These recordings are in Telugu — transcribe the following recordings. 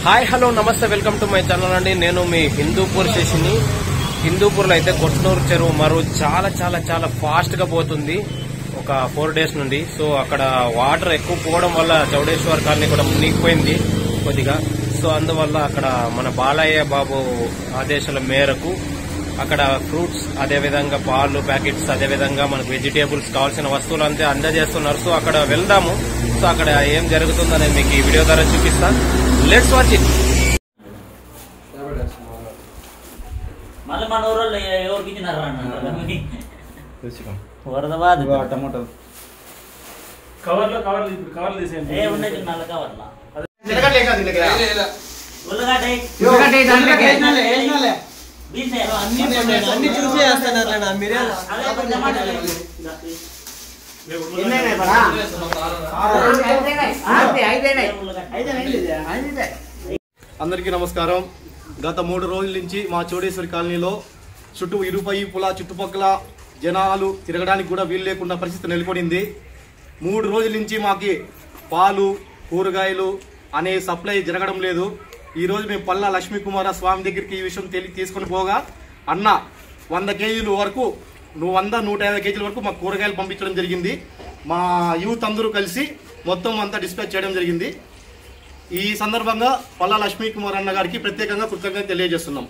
హాయ్ హలో నమస్తే వెల్కమ్ టు మై ఛానల్ అండి నేను మీ హిందూపూర్ స్టేషన్ని హిందూపూర్లో అయితే కొట్నూరు చెరువు మరో చాలా చాలా చాలా ఫాస్ట్ గా పోతుంది ఒక ఫోర్ డేస్ నుండి సో అక్కడ వాటర్ ఎక్కువ పోవడం వల్ల చౌడేశ్వర్ కాలనీ కూడా మునిగిపోయింది కొద్దిగా సో అందువల్ల అక్కడ మన బాలయ్య బాబు ఆదేశాల మేరకు అక్కడ ఫ్రూట్స్ అదేవిధంగా పాలు ప్యాకెట్స్ అదేవిధంగా మనకు వెజిటేబుల్స్ కావాల్సిన వస్తువులు అంతే అందజేస్తున్నారు సో అక్కడ వెళ్దాము సో అక్కడ ఏం జరుగుతుందని మీకు ఈ వీడియో ద్వారా చూపిస్తాను లెట్స్ వాచ్ ఇట్ మళ్ళీ మన ఊరోళ్ళు ఎవరికి ఇచ్చినారా అన్న వరద బాధ టమాటో కవర్లో కవర్లు ఇప్పుడు కవర్లు తీసేయండి ఏ ఉన్నది నల్ల కవర్లా ఉల్లగడ్డ ఉల్లగడ్డ బీన్స్ వేయాలా? అన్ని చూసి వేస్తున్నారు అన్న మీరే అదే ఇప్పుడు టమాటాలు ఏ ఉల్లగడ్డ? అందరికీ నమస్కారం గత మూడు రోజుల నుంచి మా చోడేశ్వరి కాలనీలో చుట్టూ ఇరుపై పుల చుట్టుపక్కల జనాలు తిరగడానికి కూడా వీలు లేకుండా పరిస్థితి నెలకొనింది మూడు రోజుల నుంచి మాకి పాలు కూరగాయలు అనే సప్లై జరగడం లేదు ఈ రోజు మేము పల్లా లక్ష్మీకుమార స్వామి దగ్గరికి ఈ విషయం తెలియ తీసుకొని పోగా అన్న వంద కేజీల వరకు నువ్వు వంద నూట యాభై కేజీల వరకు మాకు కూరగాయలు పంపించడం జరిగింది మా యూత్ అందరూ కలిసి మొత్తం అంతా డిస్పాచ్ చేయడం జరిగింది ఈ సందర్భంగా పల్లా లక్ష్మీ కుమార్ అన్న గారికి ప్రత్యేకంగా కృతజ్ఞత తెలియజేస్తున్నాం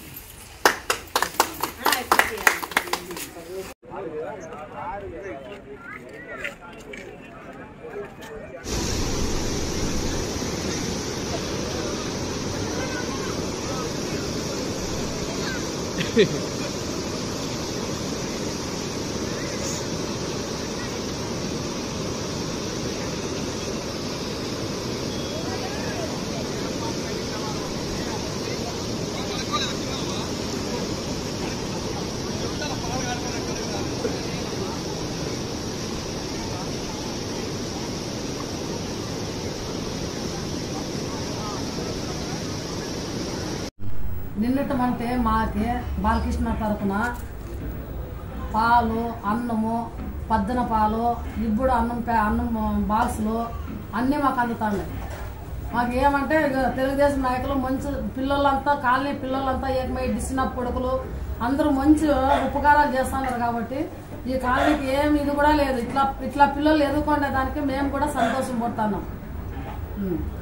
నిన్నటమంటే మాకి బాలకృష్ణ తరపున పాలు అన్నము పద్దన పాలు ఇప్పుడు అన్నం పే- అన్నం బాక్సులు అన్నీ మాకు అందుతాయి మాకు ఏమంటే ఇక తెలుగుదేశం నాయకులు మంచి పిల్లలంతా కాలనీ పిల్లలంతా ఏకమై డిసిన పొడుకులు అందరూ మంచి ఉపకారాలు చేస్తున్నారు కాబట్టి ఈ కాలనీకి ఏమి ఇది కూడా లేదు ఇట్లా ఇట్లా పిల్లలు ఎదుర్కొనే దానికి మేము కూడా సంతోషం పడుతున్నాం ఉం.